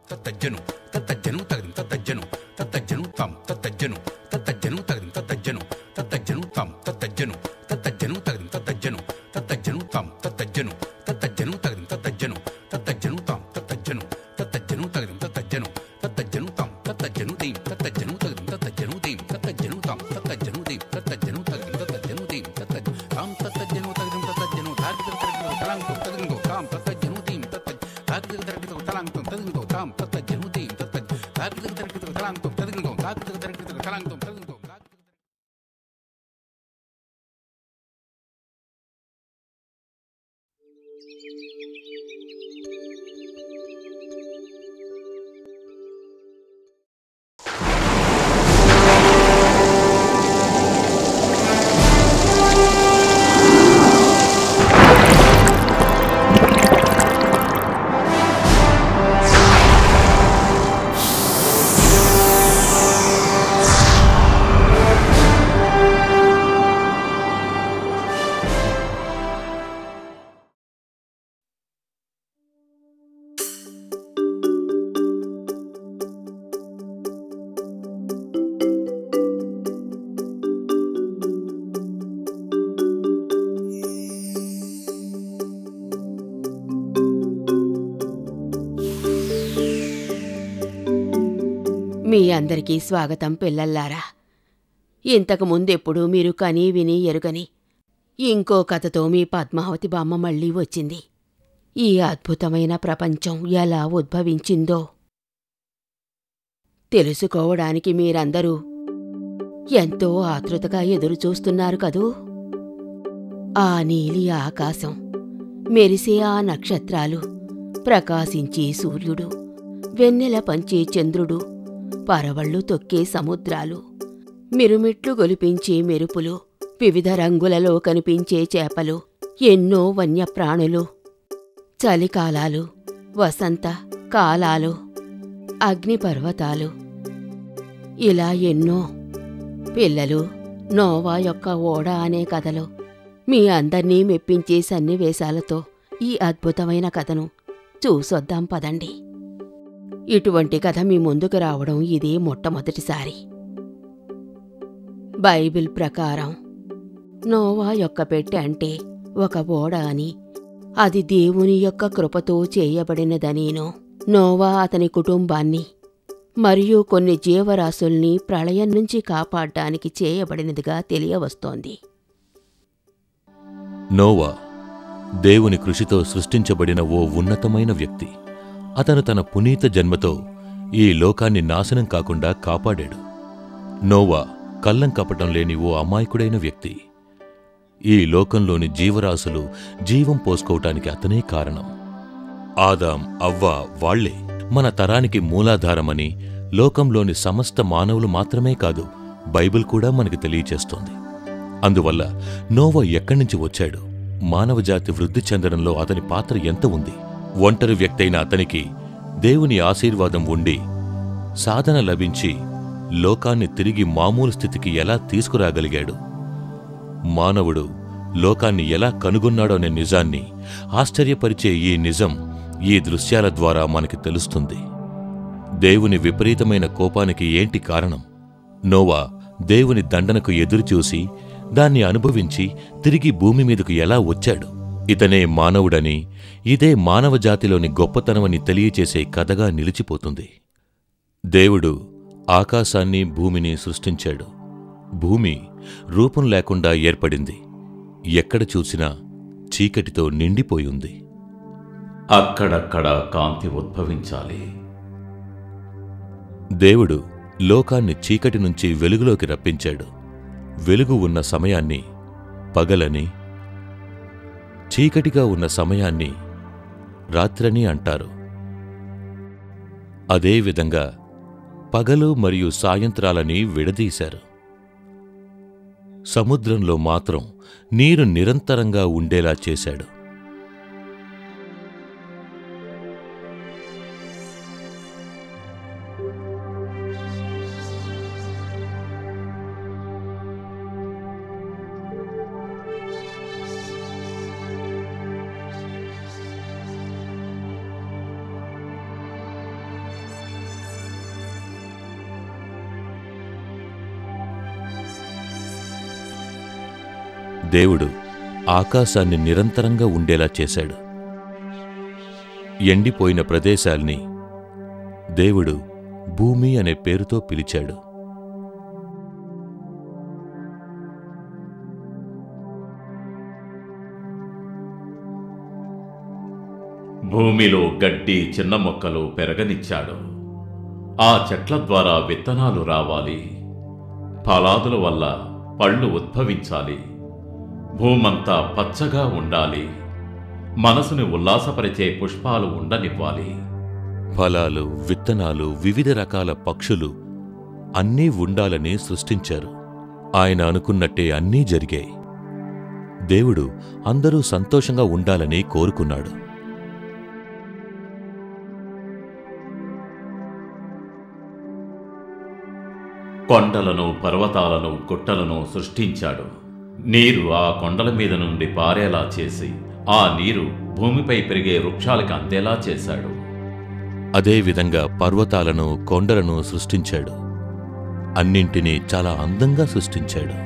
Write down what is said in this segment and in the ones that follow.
తత్తజ్జను తత్తజ్జను తగదిం తత్తజ్జను తత్తజ్జను తం తత్తజ్జను తత్తజ్జను తగదిం తత్తజ్జను తత్తజ్జను తం తత్తజ్జను తత్తజ్జను తగదిం తత్తజ్జను తత్తజ్జను తం తత్తజ్జను తత్తజ్జను తగదిం తత్తజ్జను తత్తజ్జను తం తత్తజ్జను తత్తజ్జను తగదిం తత్తజ్జను తత్తజ్జను తం తత్తజ్జను దీం తత్తజ్జను తగదిం తత్తజ్జను దీం తత్తజ్జను తం తత్తజ్జను దీం తత్తజ్జను తగదిం తత్తజ్జను దీం తత్తజ్జను తాం తత్తజ్జను తగదిం తత్తజ్జను తార్కిత తరగిత తలాంగం తగదింగో తాం తత్తజ్జను దీం తత్తజ్ తార్కిత తరగిత తలాంగం తగదింగో తాం తత్తజ్జను దీం తత్తజ్ తార్కిత తరగిత తలాంగం తగదింగో తార్కిత తరగిత తలాంగం తగదింగో మీ అందరికీ స్వాగతం పిల్లల్లారా ఇంతకు ముందెప్పుడు మీరు కని విని ఎరుగని ఇంకో కథతో మీ పద్మావతి బామ్మ మళ్ళీ వచ్చింది ఈ అద్భుతమైన ప్రపంచం ఎలా ఉద్భవించిందో తెలుసుకోవడానికి మీరందరూ ఎంతో ఆతృతగా ఎదురుచూస్తున్నారు కదూ ఆ నీలి ఆకాశం మెరిసే ఆ నక్షత్రాలు ప్రకాశించే సూర్యుడు వెన్నెల పంచే చంద్రుడు పరవళ్ళు తొక్కే సముద్రాలు మిరుమిట్లు గొలిపించే మెరుపులు వివిధ రంగులలో కనిపించే చేపలు ఎన్నో వన్యప్రాణులు చలికాలాలు వసంత కాలాలు అగ్నిపర్వతాలు ఇలా ఎన్నో పిల్లలు నోవా యొక్క ఓడ అనే కథలో మీ అందర్నీ మెప్పించే సన్నివేశాలతో ఈ అద్భుతమైన కథను చూసొద్దాం పదండి ఇటువంటి కథ మీ ముందుకు రావడం ఇదే మొట్టమొదటిసారి బైబిల్ ప్రకారం నోవా యొక్క పెట్టె అంటే ఒక ఓడ అని అది దేవుని యొక్క కృపతో చేయబడినదనీను నోవా అతని కుటుంబాన్ని మరియు కొన్ని జీవరాశుల్ని ప్రళయం నుంచి కాపాడడానికి చేయబడినదిగా తెలియవస్తోంది నోవా దేవుని కృషితో సృష్టించబడిన ఓ ఉన్నతమైన వ్యక్తి అతను తన పునీత జన్మతో ఈ లోకాన్ని నాశనం కాకుండా కాపాడాడు నోవా కల్లం కపటం లేని ఓ అమాయకుడైన వ్యక్తి ఈ లోకంలోని జీవరాశులు జీవం పోసుకోవటానికి అతనే కారణం ఆదాం అవ్వ వాళ్లే మన తరానికి మూలాధారమని లోకంలోని సమస్త మానవులు మాత్రమే కాదు బైబిల్ కూడా మనకి తెలియచేస్తోంది అందువల్ల నోవా ఎక్కడి నుంచి వచ్చాడు మానవజాతి వృద్ధి చెందడంలో అతని పాత్ర ఎంత ఉంది ఒంటరి వ్యక్తైన అతనికి దేవుని ఆశీర్వాదం ఉండి సాధన లభించి లోకాన్ని తిరిగి మామూలు స్థితికి ఎలా తీసుకురాగలిగాడు మానవుడు లోకాన్ని ఎలా కనుగొన్నాడో అనే నిజాన్ని ఆశ్చర్యపరిచే ఈ నిజం ఈ దృశ్యాల ద్వారా మనకి తెలుస్తుంది దేవుని విపరీతమైన కోపానికి ఏంటి కారణం నోవా దేవుని దండనకు ఎదురుచూసి దాన్ని అనుభవించి తిరిగి భూమి మీదకు ఎలా వచ్చాడు ఇతనే మానవుడని ఇదే మానవజాతిలోని గొప్పతనమని తెలియచేసే కథగా నిలిచిపోతుంది దేవుడు ఆకాశాన్ని భూమిని సృష్టించాడు భూమి రూపం లేకుండా ఏర్పడింది ఎక్కడ చూసినా చీకటితో నిండిపోయింది అక్కడక్కడ కాంతి ఉద్భవించాలి దేవుడు లోకాన్ని చీకటి నుంచి వెలుగులోకి రప్పించాడు వెలుగు ఉన్న సమయాన్ని పగలని చీకటిగా ఉన్న సమయాన్ని రాత్రని అంటారు అదేవిధంగా పగలు మరియు సాయంత్రాలని విడదీశారు సముద్రంలో మాత్రం నీరు నిరంతరంగా ఉండేలా చేశాడు దేవుడు ఆకాశాన్ని నిరంతరంగా ఉండేలా చేశాడు ఎండిపోయిన ప్రదేశాల్ని దేవుడు భూమి అనే పేరుతో పిలిచాడు భూమిలో గడ్డి చిన్న మొక్కలు పెరగనిచ్చాడు ఆ చెట్ల ద్వారా విత్తనాలు రావాలి ఫలాదుల వల్ల పళ్ళు ఉద్భవించాలి భూమంతా పచ్చగా ఉండాలి మనసుని ఉల్లాసపరిచే పుష్పాలు ఉండనివ్వాలి ఫలాలు విత్తనాలు వివిధ రకాల పక్షులు అన్నీ ఉండాలని సృష్టించారు ఆయన అనుకున్నట్టే అన్నీ జరిగాయి దేవుడు అందరూ సంతోషంగా ఉండాలని కోరుకున్నాడు కొండలను పర్వతాలను గుట్టలను సృష్టించాడు నీరు ఆ కొండల మీద నుండి పారేలా చేసి ఆ నీరు భూమిపై పెరిగే వృక్షాలకు అందేలా చేశాడు అదేవిధంగా పర్వతాలను కొండలను సృష్టించాడు అన్నింటినీ చాలా అందంగా సృష్టించాడు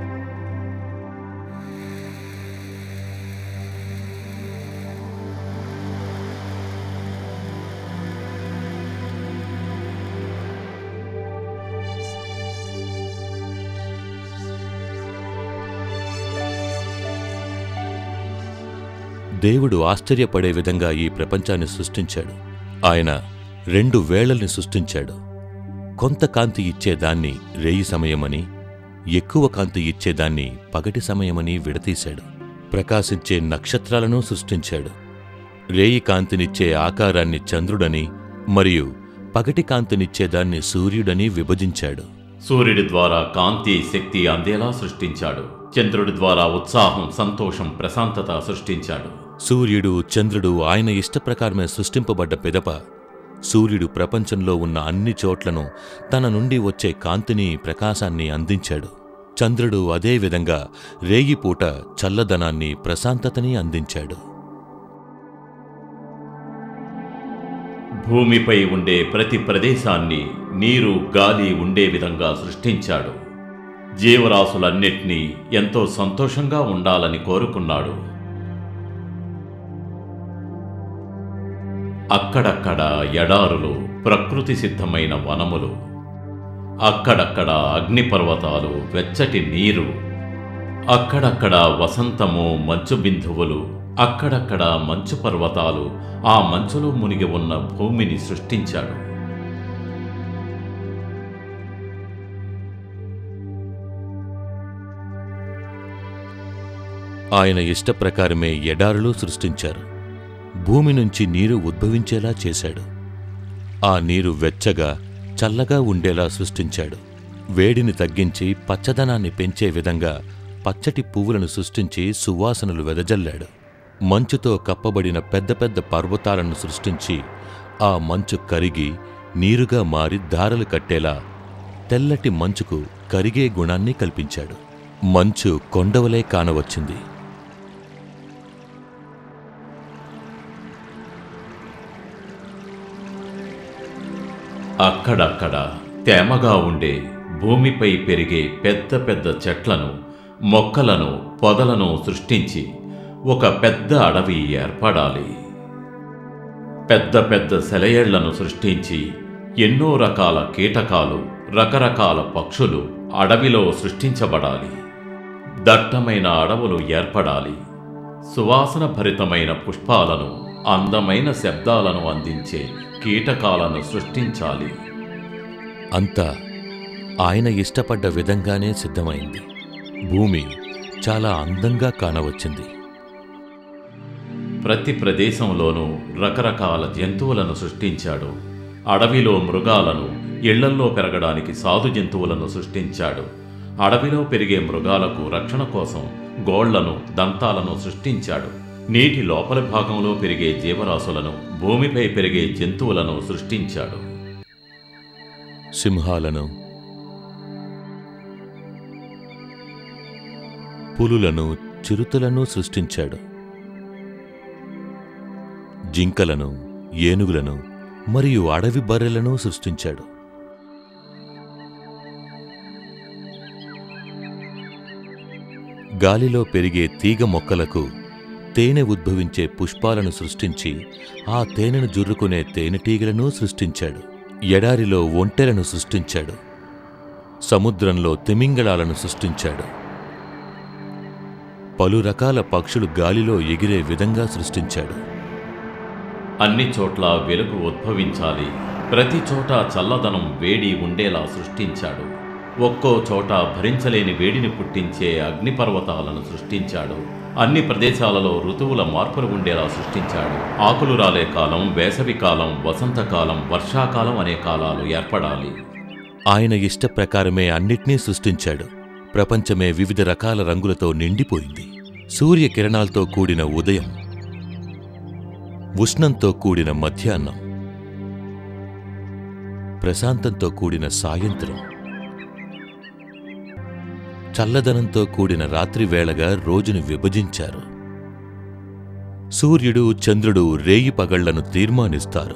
దేవుడు ఆశ్చర్యపడే విధంగా ఈ ప్రపంచాన్ని సృష్టించాడు ఆయన రెండు వేళల్ని సృష్టించాడు కొంత కాంతి ఇచ్చేదాన్ని రేయి సమయమని ఎక్కువ కాంతి ఇచ్చేదాన్ని పగటి సమయమని విడతీశాడు ప్రకాశించే నక్షత్రాలను సృష్టించాడు రేయి కాంతినిచ్చే ఆకారాన్ని చంద్రుడని మరియు పగటి కాంతినిచ్చేదాన్ని సూర్యుడని విభజించాడు సూర్యుడి ద్వారా కాంతి శక్తి అందేలా సృష్టించాడు చంద్రుడి ద్వారా ఉత్సాహం సంతోషం ప్రశాంతత సృష్టించాడు సూర్యుడు చంద్రుడు ఆయన ఇష్టప్రకారమే సృష్టింపబడ్డ పిదప సూర్యుడు ప్రపంచంలో ఉన్న అన్ని చోట్లను తన నుండి వచ్చే కాంతిని ప్రకాశాన్ని అందించాడు చంద్రుడు అదే విధంగా రేగిపూట చల్లదనాన్ని ప్రశాంతతని అందించాడు భూమిపై ఉండే ప్రతి ప్రదేశాన్ని నీరు గాలి ఉండే విధంగా సృష్టించాడు జీవరాశులన్నిటినీ ఎంతో సంతోషంగా ఉండాలని కోరుకున్నాడు అక్కడక్కడ ఎడారులు ప్రకృతి సిద్ధమైన వనములు అక్కడక్కడ అగ్నిపర్వతాలు వెచ్చటి నీరు అక్కడక్కడ వసంతము మంచు బిందువులు అక్కడక్కడ మంచు పర్వతాలు ఆ మంచులో మునిగి ఉన్న భూమిని సృష్టించాడు ఆయన ఇష్టప్రకారమే ఎడారులు సృష్టించారు భూమి నుంచి నీరు ఉద్భవించేలా చేశాడు ఆ నీరు వెచ్చగా చల్లగా ఉండేలా సృష్టించాడు వేడిని తగ్గించి పచ్చదనాన్ని పెంచే విధంగా పచ్చటి పువ్వులను సృష్టించి సువాసనలు వెదజల్లాడు మంచుతో కప్పబడిన పెద్ద పెద్ద పర్వతాలను సృష్టించి ఆ మంచు కరిగి నీరుగా మారి దారలు కట్టేలా తెల్లటి మంచుకు కరిగే గుణాన్ని కల్పించాడు మంచు కొండవలే కానవచ్చింది అక్కడక్కడ తేమగా ఉండే భూమిపై పెరిగే పెద్ద పెద్ద చెట్లను మొక్కలను పొదలను సృష్టించి ఒక పెద్ద అడవి ఏర్పడాలి పెద్ద పెద్ద సెలయేళ్లను సృష్టించి ఎన్నో రకాల కీటకాలు రకరకాల పక్షులు అడవిలో సృష్టించబడాలి దట్టమైన అడవులు ఏర్పడాలి సువాసన భరితమైన పుష్పాలను అందమైన శబ్దాలను అందించే కీటకాలను సృష్టించాలి అంతా ఆయన ఇష్టపడ్డ విధంగానే సిద్ధమైంది భూమి చాలా అందంగా కానవచ్చింది ప్రతి ప్రదేశంలోనూ రకరకాల జంతువులను సృష్టించాడు అడవిలో మృగాలను ఇళ్లల్లో పెరగడానికి సాధు జంతువులను సృష్టించాడు అడవిలో పెరిగే మృగాలకు రక్షణ కోసం గోళ్లను దంతాలను సృష్టించాడు నీటి లోపలి భాగంలో పెరిగే జీవరాశులను భూమిపై పెరిగే జంతువులను సృష్టించాడు సింహాలను పులులను చిరుతలను సృష్టించాడు జింకలను ఏనుగులను మరియు అడవి బర్రెలను సృష్టించాడు గాలిలో పెరిగే తీగ మొక్కలకు తేనె ఉద్భవించే పుష్పాలను సృష్టించి ఆ తేనెను జుర్రుకునే తేనెటీగలను సృష్టించాడు ఎడారిలో ఒంటెలను సృష్టించాడు సముద్రంలో తిమింగళాలను సృష్టించాడు పలు రకాల పక్షులు గాలిలో ఎగిరే విధంగా సృష్టించాడు అన్ని చోట్ల వెలుగు ఉద్భవించాలి ప్రతి చోట చల్లదనం వేడి ఉండేలా సృష్టించాడు ఒక్కో చోట భరించలేని వేడిని పుట్టించే అగ్నిపర్వతాలను సృష్టించాడు అన్ని ప్రదేశాలలో ఋతువుల మార్పులు ఉండేలా సృష్టించాడు ఆకులు రాలే కాలం వేసవి కాలం వసంతకాలం వర్షాకాలం అనే కాలాలు ఏర్పడాలి ఆయన ఇష్ట ప్రకారమే అన్నిటినీ సృష్టించాడు ప్రపంచమే వివిధ రకాల రంగులతో నిండిపోయింది సూర్యకిరణాలతో కూడిన ఉదయం ఉష్ణంతో కూడిన మధ్యాహ్నం ప్రశాంతంతో కూడిన సాయంత్రం చల్లదనంతో కూడిన రాత్రి వేళగా రోజును విభజించారు సూర్యుడు చంద్రుడు రేయి పగళ్లను తీర్మానిస్తారు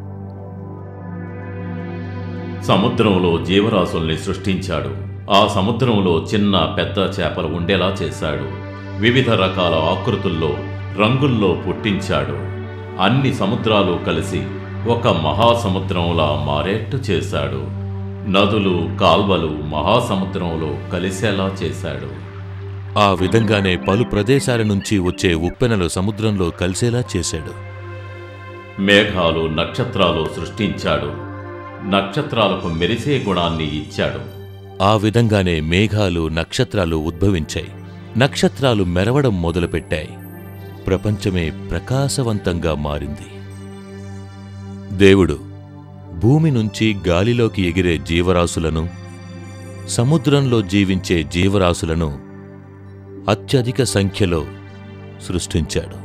సముద్రంలో జీవరాశుల్ని సృష్టించాడు ఆ సముద్రంలో చిన్న పెద్ద చేపలు ఉండేలా చేశాడు వివిధ రకాల ఆకృతుల్లో రంగుల్లో పుట్టించాడు అన్ని సముద్రాలు కలిసి ఒక మహాసముద్రంలా మారేట్టు చేశాడు నదులు కాల్వలు మహాసముద్రంలో కలిసేలా చేశాడు ఆ విధంగానే పలు ప్రదేశాల నుంచి వచ్చే ఉప్పెనలు సముద్రంలో కలిసేలా చేశాడు మేఘాలు నక్షత్రాలు సృష్టించాడు నక్షత్రాలకు మెరిసే గుణాన్ని ఇచ్చాడు ఆ విధంగానే మేఘాలు నక్షత్రాలు ఉద్భవించాయి నక్షత్రాలు మెరవడం మొదలుపెట్టాయి ప్రపంచమే ప్రకాశవంతంగా మారింది దేవుడు భూమి నుంచి గాలిలోకి ఎగిరే జీవరాశులను సముద్రంలో జీవించే జీవరాశులను అత్యధిక సంఖ్యలో సృష్టించాడు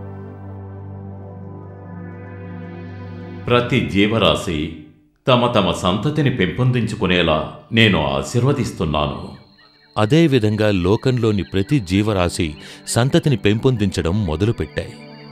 ప్రతి జీవరాశి తమ తమ సంతతిని పెంపొందించుకునేలా నేను ఆశీర్వదిస్తున్నాను అదేవిధంగా లోకంలోని ప్రతి జీవరాశి సంతతిని పెంపొందించడం మొదలుపెట్టాయి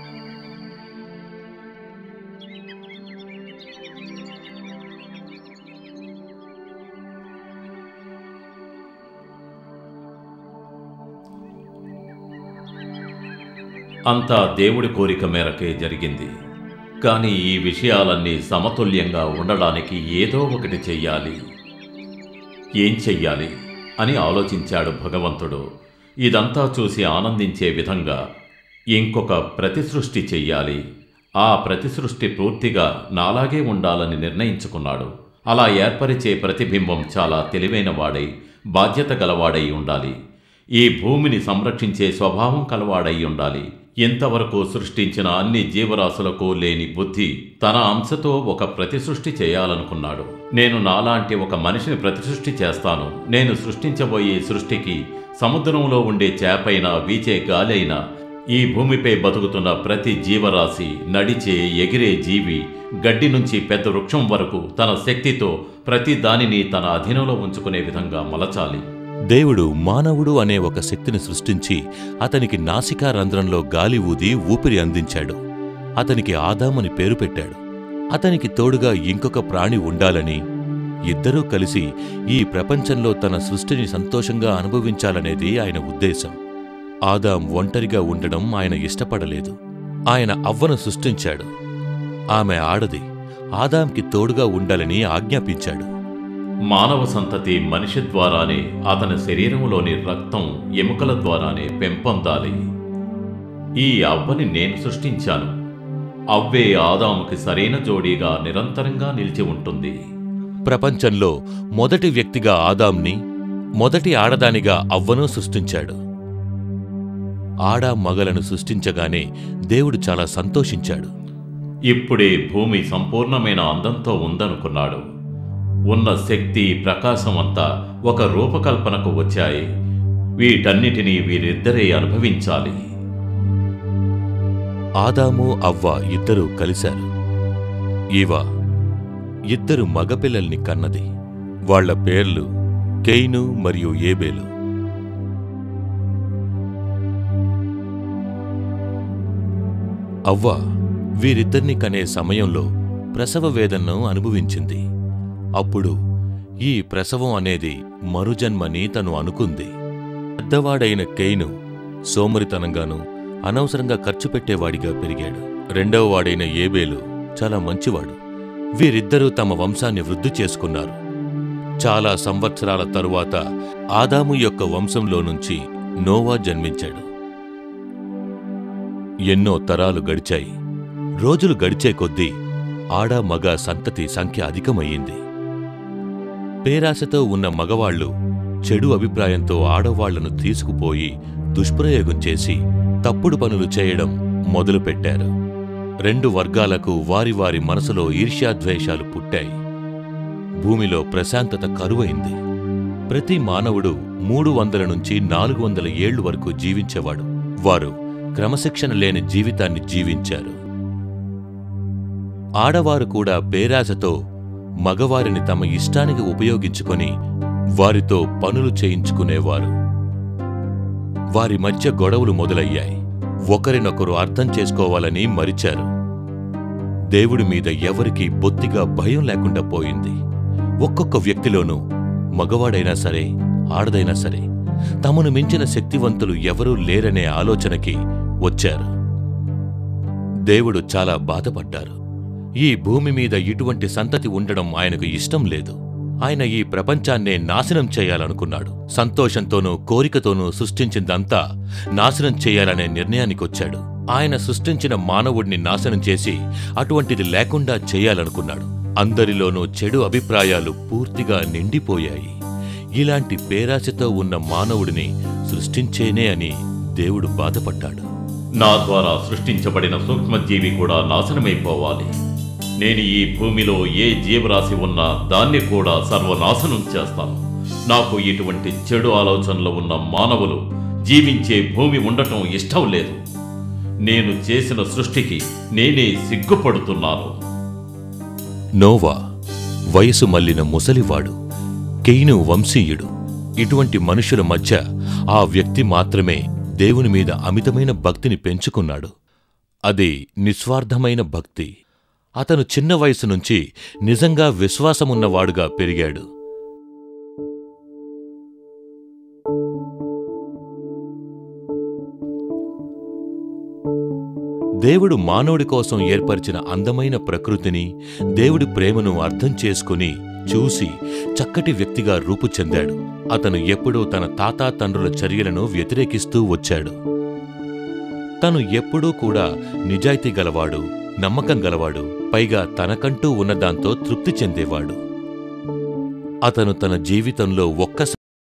అంతా దేవుడి కోరిక మేరకే జరిగింది కానీ ఈ విషయాలన్నీ సమతుల్యంగా ఉండడానికి ఏదో ఒకటి చెయ్యాలి ఏం చెయ్యాలి అని ఆలోచించాడు భగవంతుడు ఇదంతా చూసి ఆనందించే విధంగా ఇంకొక ప్రతిసృష్టి చెయ్యాలి ఆ ప్రతిసృష్టి పూర్తిగా నాలాగే ఉండాలని నిర్ణయించుకున్నాడు అలా ఏర్పరిచే ప్రతిబింబం చాలా తెలివైన వాడై బాధ్యత గలవాడై ఉండాలి ఈ భూమిని సంరక్షించే స్వభావం కలవాడై ఉండాలి ఇంతవరకు సృష్టించిన అన్ని జీవరాశులకు లేని బుద్ధి తన అంశతో ఒక ప్రతిసృష్టి చేయాలనుకున్నాడు నేను నాలాంటి ఒక మనిషిని ప్రతిసృష్టి చేస్తాను నేను సృష్టించబోయే సృష్టికి సముద్రంలో ఉండే చేపైనా వీచే గాలైనా ఈ భూమిపై బతుకుతున్న ప్రతి జీవరాశి నడిచే ఎగిరే జీవి గడ్డి నుంచి పెద్ద వృక్షం వరకు తన శక్తితో ప్రతి దానిని తన అధీనంలో ఉంచుకునే విధంగా మలచాలి దేవుడు మానవుడు అనే ఒక శక్తిని సృష్టించి అతనికి నాసికా రంధ్రంలో గాలి ఊది ఊపిరి అందించాడు అతనికి ఆదామని పేరు పెట్టాడు అతనికి తోడుగా ఇంకొక ప్రాణి ఉండాలని ఇద్దరూ కలిసి ఈ ప్రపంచంలో తన సృష్టిని సంతోషంగా అనుభవించాలనేది ఆయన ఉద్దేశం ఆదాం ఒంటరిగా ఉండడం ఆయన ఇష్టపడలేదు ఆయన అవ్వను సృష్టించాడు ఆమె ఆడది ఆదాంకి తోడుగా ఉండాలని ఆజ్ఞాపించాడు మానవ సంతతి మనిషి ద్వారానే అతని శరీరంలోని రక్తం ఎముకల ద్వారానే పెంపొందాలి ఈ అవ్వని నేను సృష్టించాను అవ్వే ఆదాముకి సరైన జోడీగా నిరంతరంగా నిలిచి ఉంటుంది ప్రపంచంలో మొదటి వ్యక్తిగా ఆదాంని మొదటి ఆడదానిగా అవ్వను సృష్టించాడు ఆడా మగలను సృష్టించగానే దేవుడు చాలా సంతోషించాడు ఇప్పుడే భూమి సంపూర్ణమైన అందంతో ఉందనుకున్నాడు ఉన్న శక్తి ప్రకాశం అంతా ఒక రూపకల్పనకు వచ్చాయి వీటన్నిటినీ వీరిద్దరే అనుభవించాలి ఆదాము అవ్వ ఇద్దరూ కలిశారు ఈవ ఇద్దరు మగపిల్లల్ని కన్నది వాళ్ళ పేర్లు కెయిను మరియు ఏబేలు అవ్వ వీరిద్దరిని కనే సమయంలో ప్రసవ వేదనను అనుభవించింది అప్పుడు ఈ ప్రసవం అనేది మరుజన్మని తను అనుకుంది పెద్దవాడైన కెయిను సోమరితనంగాను అనవసరంగా ఖర్చు పెట్టేవాడిగా పెరిగాడు రెండవ వాడైన ఏబేలు చాలా మంచివాడు వీరిద్దరూ తమ వంశాన్ని వృద్ధి చేసుకున్నారు చాలా సంవత్సరాల తరువాత ఆదాము యొక్క వంశంలో నుంచి నోవా జన్మించాడు ఎన్నో తరాలు గడిచాయి రోజులు గడిచే కొద్దీ ఆడ మగ సంతతి సంఖ్య అధికమయ్యింది పేరాశతో ఉన్న మగవాళ్లు చెడు అభిప్రాయంతో ఆడవాళ్లను తీసుకుపోయి దుష్ప్రయోగం చేసి తప్పుడు పనులు చేయడం మొదలుపెట్టారు రెండు వర్గాలకు వారి వారి మనసులో ఈర్ష్యాద్వేషాలు పుట్టాయి భూమిలో ప్రశాంతత కరువైంది ప్రతి మానవుడు మూడు వందల నుంచి నాలుగు వందల ఏళ్లు వరకు జీవించేవాడు వారు క్రమశిక్షణ లేని జీవితాన్ని జీవించారు ఆడవారు కూడా పేరాజతో మగవారిని తమ ఇష్టానికి ఉపయోగించుకొని వారితో పనులు చేయించుకునేవారు వారి మధ్య గొడవలు మొదలయ్యాయి ఒకరినొకరు అర్థం చేసుకోవాలని మరిచారు దేవుడి మీద ఎవరికీ బొత్తిగా భయం లేకుండా పోయింది ఒక్కొక్క వ్యక్తిలోనూ మగవాడైనా సరే ఆడదైనా సరే తమను మించిన శక్తివంతులు ఎవరూ లేరనే ఆలోచనకి వచ్చారు దేవుడు చాలా బాధపడ్డారు ఈ భూమి మీద ఇటువంటి సంతతి ఉండడం ఆయనకు ఇష్టం లేదు ఆయన ఈ ప్రపంచాన్నే నాశనం చేయాలనుకున్నాడు సంతోషంతోనూ కోరికతోనూ సృష్టించిందంతా నాశనం చేయాలనే నిర్ణయానికొచ్చాడు ఆయన సృష్టించిన మానవుడిని నాశనం చేసి అటువంటిది లేకుండా చేయాలనుకున్నాడు అందరిలోనూ చెడు అభిప్రాయాలు పూర్తిగా నిండిపోయాయి ఇలాంటి పేరాశతో ఉన్న మానవుడిని సృష్టించేనే అని దేవుడు బాధపడ్డాడు నా ద్వారా సృష్టించబడిన సూక్ష్మజీవి కూడా నాశనమైపోవాలి నేను ఈ భూమిలో ఏ జీవరాశి ఉన్నా దాన్ని కూడా సర్వనాశనం చేస్తాను నాకు ఇటువంటి చెడు ఆలోచనలు ఉన్న మానవులు జీవించే భూమి ఉండటం ఇష్టం లేదు నేను చేసిన సృష్టికి నేనే సిగ్గుపడుతున్నాను నోవా వయసు మల్లిన ముసలివాడు కెయిను వంశీయుడు ఇటువంటి మనుషుల మధ్య ఆ వ్యక్తి మాత్రమే దేవుని మీద అమితమైన భక్తిని పెంచుకున్నాడు అది నిస్వార్థమైన భక్తి అతను చిన్న వయసు నుంచి నిజంగా విశ్వాసమున్నవాడుగా పెరిగాడు దేవుడు మానవుడి కోసం ఏర్పరిచిన అందమైన ప్రకృతిని దేవుడి ప్రేమను అర్థం చేసుకుని చూసి చక్కటి వ్యక్తిగా రూపు చెందాడు అతను ఎప్పుడూ తన తాతా తండ్రుల చర్యలను వ్యతిరేకిస్తూ వచ్చాడు తను ఎప్పుడూ కూడా నిజాయితీ గలవాడు నమ్మకం గలవాడు పైగా తనకంటూ ఉన్నదాంతో తృప్తి చెందేవాడు అతను తన జీవితంలో ఒక్క